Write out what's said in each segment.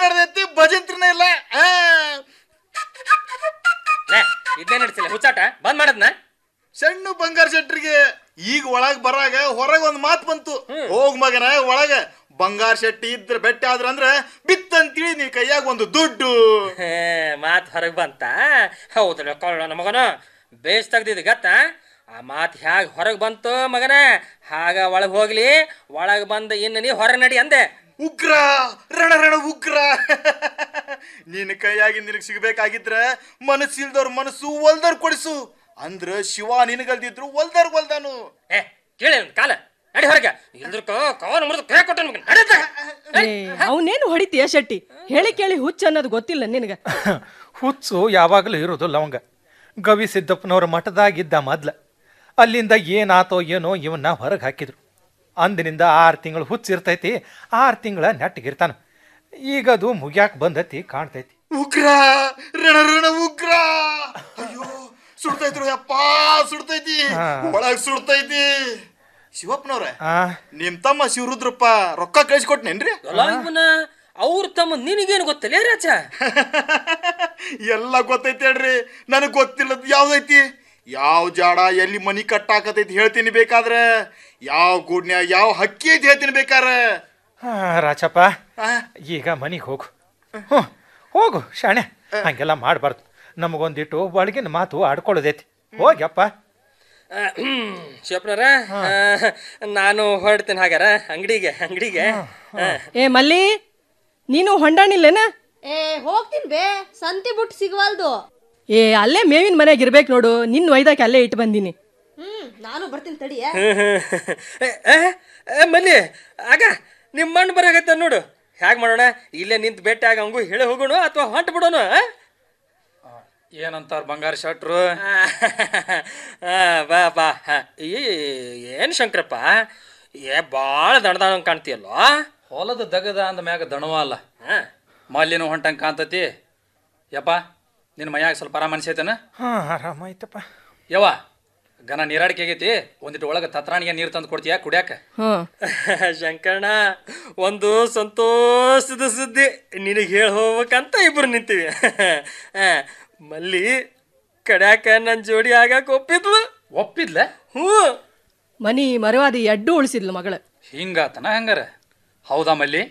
ನಡೆದೈತಿ ಭಜಂತ್ರಿನ ಇಲ್ಲ ಆ. ಲೇ ಇದನ್ನೇ ನಡೆಸಿಲ್ಲ ಹುಚ್ಚಾಟ ಬಂದ್ ಮಾಡದ್ನ ಸಣ್ಣ ಬಂಗಾರ ಶೆಟ್ರಿಗೆ ಈಗ ಒಳಗ್ ಬರಾಗ ಹೊರಗ ಒಂದ್ ಮಾತು ಬಂತು ಹೋಗ್ ಮಗನ ಒಳಗ ಬಂಗಾರ ಶೆಟ್ಟಿ ಇದ್ರ ಬೆಟ್ಟ ಆದ್ರ ಅಂದ್ರ ಬಿತ್ತಂತೇಳಿ ನೀ ಕೈಯಾಗ ಒಂದು ದುಡ್ಡು ಮಾತು ಹೊರಗೆ ಬಂತ ಹೌದಲ್ಲ ಕೊಳ್ಳ ಮಗನ ಬೇಸ್ ತೆಗ್ದಿದ್ದು ಗತ್ತ ಆ ಮಾತು ಹ್ಯಾಗ ಹೊರಗೆ ಬಂತು ಮಗನ ಹಾಗ ಒಳಗೆ ಹೋಗ್ಲಿ ಒಳಗೆ ಬಂದ ಇನ್ನು ನೀ ಹೊರಗೆ ನಡಿ ಅಂದೆ ಉಗ್ರ ರಣ ರಣ ಉಗ್ರ ನಿನ್ನ ಕೈಯಾಗಿ ನಿನಗ್ ಸಿಗ್ಬೇಕಾಗಿದ್ರ ಮನಸ್ಸಿಲ್ದವ್ರ ಮನಸ್ಸು ಒಲ್ದವ್ರ ಕೊಡಿಸು ಅಂದ್ರ ಶಿವ ನಿನಗಲ್ದಿದ್ರು ಒಲ್ದವ್ರ ಒಲ್ದಾನು ಏ ಕೇಳಿ ಅವ್ನ್ ಕಾಲ ನಡಿ ಹೊರಗೆ ಇಲ್ದ್ರ ಕಾಲು ಮುರಿದು ಕೈ ಕೊಟ್ಟ ಮಗನ ನಡೀತ ಅವನೇನು ಹೊಡಿತೀಯ ಶೆಟ್ಟಿ ಹೇಳಿ ಕೇಳಿ ಹುಚ್ಚ ಅನ್ನೋದು ಗೊತ್ತಿಲ್ಲ ನಿನಗ ಹುಚ್ಚು ಯಾವಾಗಲೂ ಇರೋದು ಲವಂಗ ಗವಿ ಸಿದ್ದಪ್ಪನವ್ರ ಮಠದಾಗಿದ್ದ ಮೊದ್ಲ ಅಲ್ಲಿಂದ ಏನಾತೋ ಏನೋ ಇವನ್ನ ಹೊರಗೆ ಹಾಕಿದ್ರು ಅಂದಿನಿಂದ ಆರು ತಿಂಗಳು ಹುಚ್ಚಿರ್ತೈತಿ ಆರು ತಿಂಗಳ ನೆಟ್ಟಗಿರ್ತಾನ ಈಗ ಅದು ಮುಗ್ಯಾಕ್ ಬಂದತಿ ಕಾಣ್ತೈತಿ ಉಗ್ರ ರಣ ರಣ ಉಗ್ರ ಅಯ್ಯೋ ಸುಡ್ತೈತ್ರು ಅಪ್ಪ ಸುಡ್ತೈತಿ ಹಾ. ಒಳಗ್ ಸುಡ್ತೈತಿ ಶಿವಪ್ಪನವ್ರ ಆ ನಿಮ್ ತಮ್ಮ ಶಿವರುದ್ರಪ್ಪ ರೊಕ್ಕ ಕಳಿಸ್ಕೊಟ್ನೇನ್ರಿ ಅಲ್ಲ ಇವನ ಅವ್ರ ತಮ್ಮ ನಿನಗೇನು ಗೊತ್ತಿಲ್ಲ ರಾಜ ಎಲ್ಲ ಗೊತ್ತೈತಿ ಹೇಳ್ರಿ ನನಗ್ ಗೊತ್ತಿಲ್ಲದ ಯಾವ್ದೈತಿ ಯಾವ ಜಾಡ ಎಲ್ಲಿ ಮನಿ ಕಟ್ಟಾಕತೈತಿ ಹೇಳ್ತೀನಿ ಬೇಕಾದ್ರೆ ಯಾವ ಗೂಡ್ನ್ಯಾಗ ಯಾವ ಹಕ್ಕಿ ಐತಿ ಹೇಳ್ತೀನಿ ಬೇಕಾರೆ ಆ, ರಾಚಪ್ಪ ಈಗ ಮನೆಗೆ ಹೋಗು ಹ್ಞೂ ಹೋಗು ಶಾಣೆ ಹಂಗೆಲ್ಲ ಮಾಡಬಾರ್ದು ನಮಗೊಂದಿಟ್ಟು ಒಳಗಿನ ಮಾತು ಆಡ್ಕೊಳ್ಳೋದೈತಿ ಹೋಗ್ಯಪ್ಪ ಶಿವಪ್ಪನವ್ರ ನಾನು ಹೊರಡ್ತೀನಿ ಹಾಗಾರ ಅಂಗಡಿಗೆ ಅಂಗಡಿಗೆ ಏ ಮಲ್ಲಿ ನೀನು ಹೊಂಡಾಣಿಲ್ಲೇನ ಏ ಹೋಗ್ತೀನಿ ಬೇ ಸಂತಿ ಬಿಟ್ಟು ಸಿಗವಲ್ದು ಏ ಅಲ್ಲೇ ಮೇವಿನ ಮನೆಯಾಗ ಇರ್ಬೇಕು ನೋಡು ನಿನ್ನ ಒಯ್ದಾಕೆ ಅಲ್ಲೇ ಇಟ್ಟು ಬಂದೀನಿ ಹ್ಮ್ ನಾನು ಬರ್ತೀನಿ ತಡಿಯ ಮಲ್ಲಿ ಆಗ ನಿಮ್ಮ ಮಣ್ಣು ಬರಾಗತ್ತ ನೋಡು ಹ್ಯಾಗ ಮಾಡೋಣ ಇಲ್ಲೇ ನಿಂತು ಭೇಟಿ ಆಗ ಹಂಗೂ ಹೇಳಿ ಹೋಗೋಣ ಅಥವಾ ಹೊಂಟ ಬಿಡೋಣ ಏನಂತಾರ ಬಂಗಾರ ಶೆಟ್ರು ಆ, ಬಾ ಬಾ ಹ. ಈ ಏನು ಶಂಕರಪ್ಪ ಏ ಭಾಳ ದಣದಾಣ ಕಾಣ್ತೀಯಲ್ಲ ಹೊಲದ ದಗದ ಅಂದ ಮ್ಯಾಗ ದಣವ ಅಲ್ಲ ಹಾಂ ಮಲ್ಲಿನೂ ಹೊಂಟಂಗೆ ಕಾಣ್ತತಿ ಯಪ್ಪ ನಿನ್ನ ಮನ್ಯಾಗ ಸ್ವಲ್ಪ ಆರಾಮ ಅನ್ಸೈತನ ಹಾಂ ಆರಾಮಾಯ್ತಪ್ಪ ಯವ್ವ ಗನ ನೀರಾಡಿಕೆ ಆಗೈತಿ ಒಂದಿಟ್ಟು ಒಳಗೆ ತತ್ರಾಣಿಗೆ ನೀರು ತಂದು ಕೊಡ್ತೀಯಾ ಕುಡ್ಯಾಕ ಹಾಂ ಶಂಕರಣ್ಣ ಒಂದು ಸಂತೋಷದ ಸುದ್ದಿ ನಿನಗೆ ಹೇಳಿ ಹೋಗ್ಬೇಕಂತ ಇಬ್ರು ನಿಂತೀವಿ ಆ, ಮಲ್ಲಿ ಕಡ್ಯಾಕ ನನ್ನ ಜೋಡಿ ಆಗಾಕ ಒಪ್ಪಿದ್ಲು ಒಪ್ಪಿದ್ಲ ಹ್ಞೂ ಮನಿ ಮರವಾದಿ ಎಡ್ಡು ಉಳಿಸಿದ್ಲು ಮಗಳ ಹಿಂಗಾತನ ಹಂಗಾರ ಹೌದಾ ಮಲ್ಲಿ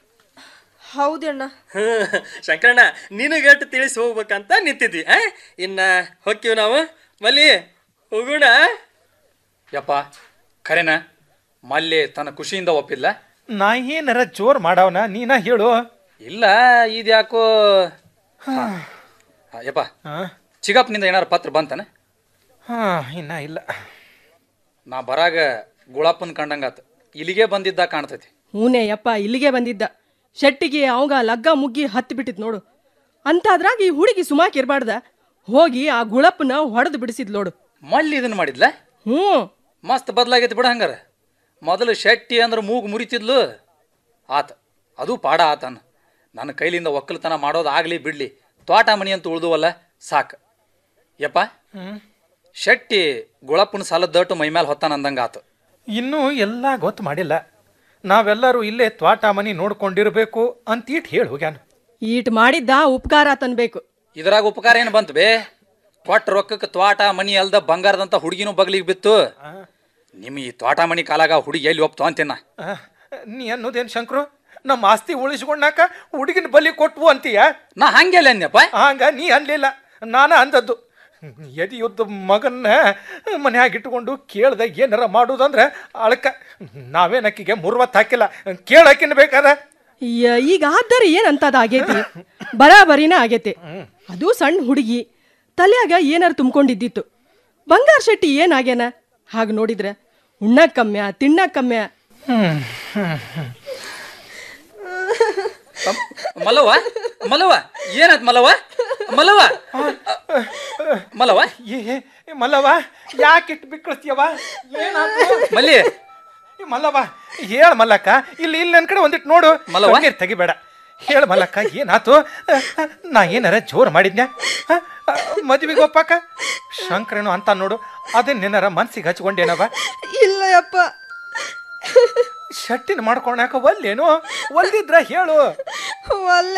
ಹೌದಣ್ಣ ಹ್ಮ್. ಶಂಕರಣ್ಣ ನಿನಗಟ್ಟು ತಿಳಿಸಿ ಹೋಗ್ಬೇಕಂತ ನಿಂತಿದ್ವಿ ಆ? ಇನ್ನ ಹೊಕ್ಕಿವ್ ನಾವು ಮಲ್ಲಿ ಹೋಗೋಣ ಯಪ್ಪ ಖರೇನ ಮಲ್ಲಿ ತನ್ನ ಖುಷಿಯಿಂದ ಒಪ್ಪಿದ್ಲ ನಾ ಏನಾರ ಜೋರ್ ಮಾಡವನ ನೀನ ಹೇಳು ಇಲ್ಲ ಇದ್ಯಾಕೋ ಹಾ, ಯಪ್ಪ ಹಾಂ ಚಿಗಪ್ಪನಿಂದ ಏನಾರ ಪತ್ರ ಬಂತನ ಹಾಂ ಇನ್ನ ಇಲ್ಲ ನಾ ಬರಾಗ ಗುಳಪ್ಪನ ಕಂಡಂಗಾತ ಇಲ್ಲಿಗೆ ಬಂದಿದ್ದ ಕಾಣ್ತೈತಿ ಹೂನೇ ಯಪ್ಪ ಇಲ್ಲಿಗೆ ಬಂದಿದ್ದ ಶೆಟ್ಟಿಗೆ ಅವಂಗ ಲಗ್ಗ ಮುಗ್ಗಿ ಹತ್ತಿ ಬಿಟ್ಟಿತ್ ನೋಡು ಅಂತಾದ್ರಾಗ ಈ ಹುಡುಗಿ ಸುಮಾಕ್ ಇರ್ಬಾರ್ದ ಹೋಗಿ ಆ ಗುಳಪ್ಪನ ಹೊಡೆದು ಬಿಡಿಸಿದ್ ನೋಡು ಮಲ್ಲಿ ಇದನ್ನ ಮಾಡಿದ್ಲ ಹ್ಞೂ ಮಸ್ತ್ ಬದಲಾಗೈತಿ ಬಿಡ ಹಂಗಾರ ಮೊದಲು ಶೆಟ್ಟಿ ಅಂದ್ರೆ ಮೂಗು ಮುರಿತಿದ್ಲು ಆತ ಅದು ಪಾಡ ಆತನ ನನ್ನ ಕೈಲಿಂದ ಒಕ್ಕಲ್ತನ ಮಾಡೋದು ಆಗಲಿ ಬಿಡ್ಲಿ ತೋಟ ಮನಿ ಅಂತ ಉಳ್ದುವಲ್ಲ ಸಾಕು ಯಪ್ಪ ಶೆಟ್ಟಿ ಗುಳಪ್ಪನ ಸಾಲದ ದಟ್ಟು ಮೈಮೇಲೆ ಹೊತ್ತಾನ ಅಂದಂಗೆ ಆತು ಇನ್ನೂ ಎಲ್ಲ ಗೊತ್ತು ಮಾಡಿಲ್ಲ ನಾವೆಲ್ಲರೂ ಇಲ್ಲೇ ತ್ವಾಟ ಮನಿ ನೋಡ್ಕೊಂಡಿರ್ಬೇಕು ಅಂತೀಟ್ ಹೇಳಿ ಹೋಗ್ಯಾನ ಈಟ್ ಮಾಡಿದ್ದ ಉಪಕಾರ ತನ್ಬೇಕು ಇದ್ರಾಗ ಉಪಕಾರ ಏನು ಬಂತು ಬೇ ಕೊಟ್ಟ ರೊಕ್ಕಕ್ಕೆ ತ್ವಾಟ ಮನಿ ಅಲ್ದ ಬಂಗಾರದಂತ ಹುಡುಗಿನೂ ಬಗ್ಲಿಗೆ ಬಿತ್ತು ನಿಮ್ಮ ಈ ತ್ವಾಟ ಮನಿ ಕಾಲಾಗ ಹುಡುಗಿ ಎಲ್ಲಿ ಒಪ್ತು ಅಂತೀನ ಆ, ನೀ ಅನ್ನೋದೇನು ಶಂಕರು ನಮ್ಮ ಆಸ್ತಿ ಉಳಿಸ್ಕೊಂಡಾಕ ಹುಡುಗಿನ ಬಲಿ ಕೊಟ್ವು ಅಂತೀಯ ನಾ ಹಂಗೆಲ್ಲ ಅಂದ್ಯಪ್ಪ ಹಂಗ ನೀ ಅನ್ಲಿಲ್ಲ ನಾನ ಅಂದದ್ದು ಎದಿಯುದ್ದ ಮಗನ್ನ ಮನ್ಯಾಗ ಇಟ್ಕೊಂಡು ಕೇಳ್ದ ಏನಾರ ಮಾಡೋದಂದ್ರೆ ಅಳಕ ನಾವೇನಕ್ಕಿಗೆ ಮುರ್ವತ್ತು ಹಾಕಿಲ್ಲ ಕೇಳಕ್ಕಿನ ಬೇಕಾದ ಯ- ಈಗ ಆದ್ದರ ಏನಂತದ ಆಗೈತಿ ಬರಾಬರಿನ ಆಗೈತಿ ಅದು ಸಣ್ಣ ಹುಡುಗಿ ತಲ್ಯಾಗ ಏನಾರು ತುಂಬ್ಕೊಂಡಿದ್ದಿತ್ತು ಬಂಗಾರ ಶೆಟ್ಟಿ ಏನಾಗ್ಯಾನ ಹಾಗೆ ನೋಡಿದ್ರೆ ಉಣ್ಣಕ್ ಕಮ್ಯ ತಿನ್ನಕ್ ಕಮ್ಯ ಮಲವ ಮಲವ ಏನಾಯ್ತು ಮಲವ ಮಲವ ಮಲವ ಏ ಏ, ಮಲ್ಲವ ಯಾಕೆ ಇಟ್ಟು ಬಿಕ್ಕಳಿಸ್ತೀಯವ ಏನಾಯ್ತು ಮಲ್ಲಿ ಏ, ಮಲ್ಲವ ಹೇಳ ಮಲ್ಲಕ್ಕ ಇಲ್ಲಿ ಇಲ್ಲಿ ನನ್ನ ಕಡೆ ಒಂದಿಟ್ಟು ನೋಡು ಮಲ್ಲವ್ವ? ಕಣ್ಣೀರ್ ತೆಗಿಬೇಡ ಹೇಳ ಮಲ್ಲಕ್ಕ ಏನಾತು ನಾ ಏನಾರ ಜೋರ್ ಮಾಡಿದ್ನ್ಯಾ ಮದುವೆಗೆ ಒಪ್ಪಾಕ ಶಂಕರನು ಅಂತ ನೋಡು ಅದನ್ನ ಏನಾರ ಮನ್ಸಿಗೆ ಹಚ್ಕೊಂಡೇನವ ಇಲ್ಲ ಯಪ್ಪ ಶಟ್ಟಿನ ಮಾಡ್ಕೊಳಕ ಒಲ್ಲೇನು ಒಲ್ದಿದ್ರ ಹೇಳು ಒಲ್ಲೆ